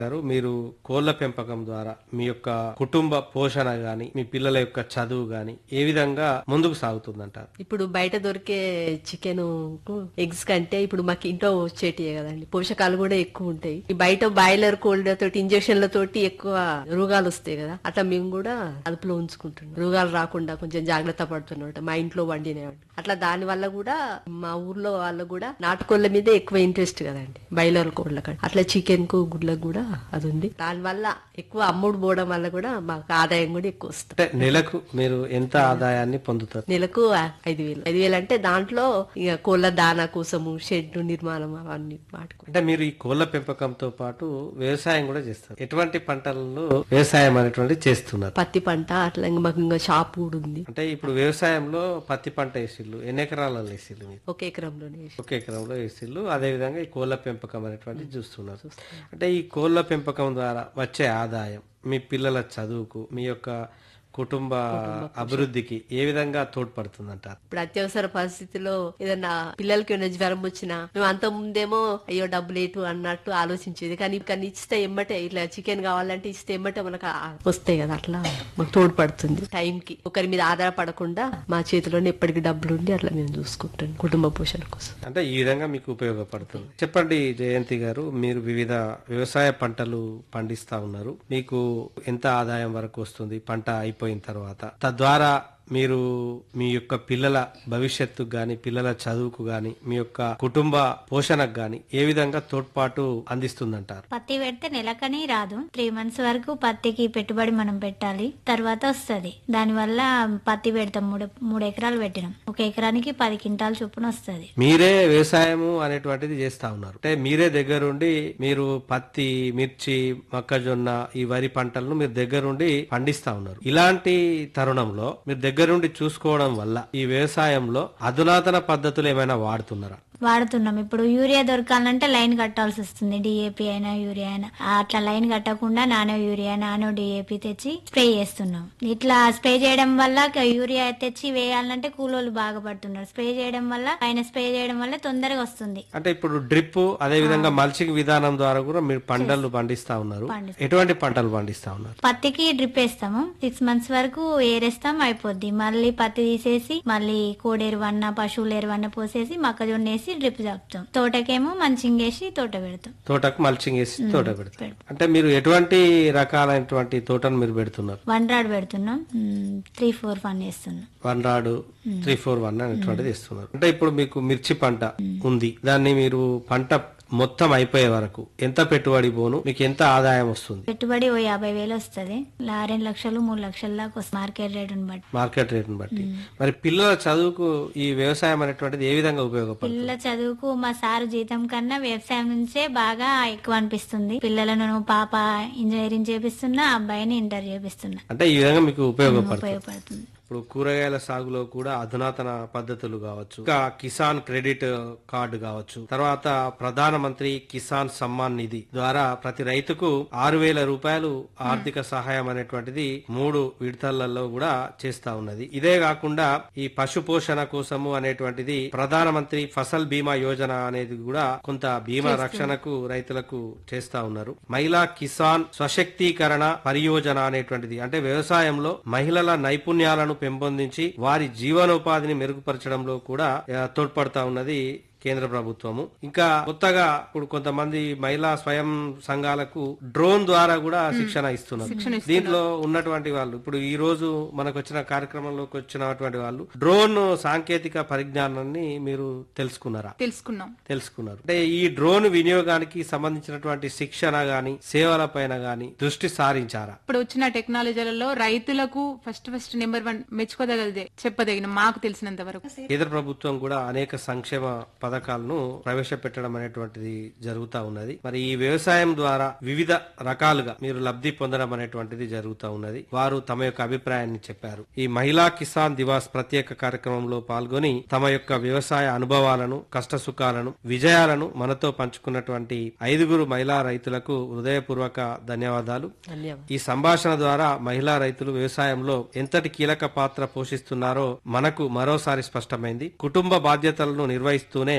గారు మీరు కోళ్ల పెంపకం ద్వారా మీ యొక్క కుటుంబ పోషణ గాని మీ పిల్లల యొక్క చదువు గాని ఏ విధంగా ముందుకు సాగుతుందంటారు ఇప్పుడు బయట దొరికే చికెన్ ఎగ్స్ కంటే ఇప్పుడు మాకు ఇంట్లో వచ్చేటియే కదండి పోషకాలు కూడా ఎక్కువ ఉంటాయి ఈ బయట బాయిలర్ కోల్డ్ తోటి ఇంజక్షన్ల తోటి ఎక్కువ రోగాలు వస్తాయి కదా అట్లా మేము కూడా అదుపులో ఉంచుకుంటున్నాం రోగాలు రాకుండా కొంచెం జాగ్రత్త పడుతున్నమాట మా ఇంట్లో వండినవి అట్లా దాని వల్ల కూడా మా ఊర్లో వాళ్ళకు కూడా నాటుకోళ్ల మీద ఎక్కువ ఇంట్రెస్ట్ కదండి బాయిలర్ కోళ్ళ కంటే అట్లా చికెన్ కు గుడ్లకు కూడా అది ఉంది దాని వల్ల ఎక్కువ అమ్ముడు పోవడం వల్ల కూడా మాకు ఆదాయం కూడా ఎక్కువ వస్తుంది అంటే నెలకు మీరు ఎంత ఆదాయాన్ని పొందుతారు నెలకు ఐదు వేలు ఐదు వేలు అంటే దాంట్లో ఇక కోళ్ళ దానా కోసము షెడ్ నిర్మాణం అవన్నీ వాటికి అంటే మీరు ఈ కోళ్ల పెంపకంతో పాటు వ్యవసాయం కూడా చేస్తారు ఎటువంటి పంటలను వ్యవసాయం అనేటువంటి చేస్తున్నారు పత్తి పంట అట్లా ఇంకా మాకు ఇంకా షాప్ కూడా ఉంది అంటే ఇప్పుడు వ్యవసాయంలో పత్తి పంట వేసిళ్ళు ఎన్ని ఎకరాలలో వేసిళ్ళు మీరు ఒక ఎకరంలోనే వేసి. ఒక ఎకరంలో వేసిళ్ళు అదే విధంగా ఈ కోళ్ల పెంపకం అనేటువంటి చూస్తున్నారు అంటే ఈ కోళ్ల పెంపకం ద్వారా వచ్చే ఆదాయం మీ పిల్లల చదువుకు మీ యొక్క కుటుంబ అభివృద్ధికి ఏ విధంగా తోడ్పడుతుందంటారు ఇప్పుడు అత్యవసర పరిస్థితిలో ఏదన్నా పిల్లలకి ఏమైనా జ్వరం వచ్చినా మేము అంత ముందేమో అయ్యో డబ్బులు ఏటు అన్నట్టు ఆలోచించేది కానీ కానీ ఇస్తే ఎమ్మటే ఇట్లా చికెన్ కావాలంటే ఇస్తే ఎమ్మటే మనకు ఆ- వస్తాయి కదా అట్లా మాకు తోడ్పడుతుంది టైం కి ఒకరి మీద ఆధారపడకుండా మా చేతిలోనే ఎప్పటికి డబ్బులు ఉండి అట్లా మేము చూసుకుంటాం కుటుంబ పోషణ కోసం అంటే ఈ విధంగా మీకు ఉపయోగపడుతుంది చెప్పండి జయంతి గారు మీరు వివిధ వ్యవసాయ పంటలు పండిస్తా ఉన్నారు మీకు ఎంత ఆదాయం వరకు వస్తుంది పంట అయిపోయిన తర్వాత తద్వారా మీరు మీ యొక్క పిల్లల భవిష్యత్తుకు గాని పిల్లల చదువుకు గాని మీ యొక్క కుటుంబ పోషణకు గాని ఏ విధంగా తోడ్పాటు అందిస్తుందంటారు పత్తి పెడితే నెలకని రాదు త్రీ మంత్స్ వరకు పత్తికి పెట్టుబడి మనం పెట్టాలి తర్వాత వస్తుంది దానివల్ల పత్తి పెడతాం మూడు మూడు ఎకరాలు పెట్టినాం ఒక ఎకరానికి పది క్వింటాల చొప్పున వస్తుంది మీరే వ్యవసాయము అనేటువంటిది చేస్తా ఉన్నారు అంటే మీరే దగ్గరుండి మీరు పత్తి మిర్చి మొక్కజొన్న ఈ వరి పంటలను మీరు దగ్గరుండి పండిస్తా ఉన్నారు ఇలాంటి తరుణంలో మీరు దగ్గరుండి చూసుకోవడం వల్ల ఈ వ్యవసాయంలో అధునాతన పద్ధతులు ఏమైనా వాడుతున్నారా వాడుతున్నాం ఇప్పుడు యూరియా దొరకాలంటే లైన్ కట్టాల్సి వస్తుంది డిఏపి అయినా యూరియా అయినా అట్లా లైన్ కట్టకుండా నానో యూరియా నానో డిఏపి తెచ్చి స్ప్రే చేస్తున్నాం ఇట్లా స్ప్రే చేయడం వల్ల క- యూరియా తెచ్చి వేయాలంటే కూలోళ్ళు బాగా పడుతున్నారు స్ప్రే చేయడం వల్ల పైన స్ప్రే చేయడం వల్ల తొందరగా వస్తుంది అంటే ఇప్పుడు డ్రిప్ అదే విధంగా మల్చింగ్ విధానం ద్వారా కూడా మీరు పంటలు పండిస్తా ఉన్నారు పండిస్తాం. ఎటువంటి పంటలు పండిస్తా ఉన్నారు పత్తికి డ్రిప్ వేస్తాము సిక్స్ మంత్స్ వరకు ఏరేస్తాం అయిపోద్ది మళ్ళీ పత్తి తీసేసి మళ్ళీ కోడేరు వన్న పశువులు ఎరువన్న పోసేసి మొక్కజొన్న వేసి డ్రిప్ చాపుతాం తోటకేమో మంచింగ్ వేసి తోట పెడతాం తోటకు మల్చింగ్ వేసి తోట పెడతారు అంటే మీరు ఎటువంటి రకాలైనటువంటి తోటను మీరు పెడుతున్నారు వన్ రాడ్ పెడుతున్నాం త్రీ ఫోర్ వన్ వేస్తున్నాం one rod three four one అనేటువంటిది ఇస్తున్నారు అంటే ఇప్పుడు మీకు మిర్చి పంట ఉంది దాన్ని మీరు పంట మొత్తం అయిపోయే వరకు ఎంత పెట్టుబడి పోను మీకు ఎంత ఆదాయం వస్తుంది పెట్టుబడి ఓ యాభై వేలు వస్తుంది రెండు లక్షలు మూడు లక్షల దాకా వస్తుంది మార్కెట్ రేటుని బట్టి మార్కెట్ రేట్ని బట్టి మరి పిల్లల చదువుకు ఈ వ్యవసాయం అనేటువంటిది ఏ విధంగా ఉపయోగపడుతుంది పిల్లల చదువుకు మా సారు జీతం కన్నా వ్యవసాయం నుంచే బాగా ఎక్కువ అనిపిస్తుంది పిల్లలను పాప ఇంజనీరింగ్ చేపిస్తున్నా అబ్బాయిని ఇంటర్ చేపిస్తున్నా అంటే ఈ విధంగా మీకు ఉపయోగపడుతుంది ఉపయోగపడుతుంది ఇప్పుడు కూరగాయల సాగులో కూడా అధునాతన పద్ధతులు కావచ్చు ఇంకా కిసాన్ క్రెడిట్ కార్డు కావచ్చు తర్వాత ప్రధానమంత్రి కిసాన్ సమ్మాన్ నిధి ద్వారా ప్రతి రైతుకు ఆరు వేల రూపాయలు ఆర్థిక సహాయం అనేటువంటిది మూడు విడతలలో కూడా చేస్తా ఉన్నది ఇదే కాకుండా ఈ పశు పోషణ కోసము అనేటువంటిది ప్రధానమంత్రి ఫసల్ బీమా యోజన అనేది కూడా కొంత బీమా రక్షణకు రైతులకు చేస్తా ఉన్నారు మహిళా కిసాన్ స్వశక్తీకరణ పరియోజన అనేటువంటిది అంటే వ్యవసాయంలో మహిళల నైపుణ్యాలను పెంపొందించి వారి జీవనోపాధిని మెరుగుపరచడంలో కూడా ఆ, తోడ్పడతా ఉన్నది కేంద్ర ప్రభుత్వము ఇంకా కొత్తగా ఇప్పుడు కొంతమంది మహిళా స్వయం సంఘాలకు డ్రోన్ ద్వారా కూడా శిక్షణ ఇస్తున్నారు దీంట్లో ఉన్నటువంటి వాళ్ళు ఇప్పుడు ఈ రోజు మనకు వచ్చిన కార్యక్రమంలోకి వచ్చినటువంటి వాళ్ళు డ్రోన్ సాంకేతిక పరిజ్ఞానాన్ని మీరు తెలుసుకున్నారా తెలుసుకున్నాం తెలుసుకున్నారు అంటే ఈ డ్రోన్ వినియోగానికి సంబంధించినటువంటి శిక్షణ గాని సేవల పైన గాని దృష్టి సారించారా ఇప్పుడు వచ్చిన టెక్నాలజీలలో రైతులకు ఫస్ట్ ఫస్ట్ నెంబర్ వన్ మెచ్చుకోదగలిదే చెప్పదగిన మాకు తెలిసినంత వరకు కేంద్ర ప్రభుత్వం కూడా అనేక సంక్షేమ పథకాలను ప్రవేశపెట్టడం అనేటువంటిది జరుగుతా ఉన్నది మరి ఈ వ్యవసాయం ద్వారా వివిధ రకాలుగా మీరు లబ్ధి పొందడం అనేటువంటిది జరుగుతా ఉన్నది వారు తమ యొక్క అభిప్రాయాన్ని చెప్పారు ఈ మహిళా కిసాన్ దివాస్ ప్రత్యేక కార్యక్రమంలో పాల్గొని తమ యొక్క వ్యవసాయ అనుభవాలను కష్ట సుఖాలను విజయాలను మనతో పంచుకున్నటువంటి ఐదుగురు మహిళా రైతులకు హృదయపూర్వక ధన్యవాదాలు ధన్యవాదాలు ఈ సంభాషణ ద్వారా మహిళా రైతులు వ్యవసాయంలో ఎంతటి కీలక పాత్ర పోషిస్తున్నారో మనకు మరోసారి స్పష్టమైంది కుటుంబ బాధ్యతలను నిర్వహిస్తూనే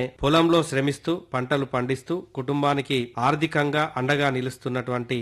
పొలంలో శ్రమిస్తూ పంటలు పండిస్తూ కుటుంబానికి ఆర్థికంగా అండగా నిలుస్తున్నటువంటి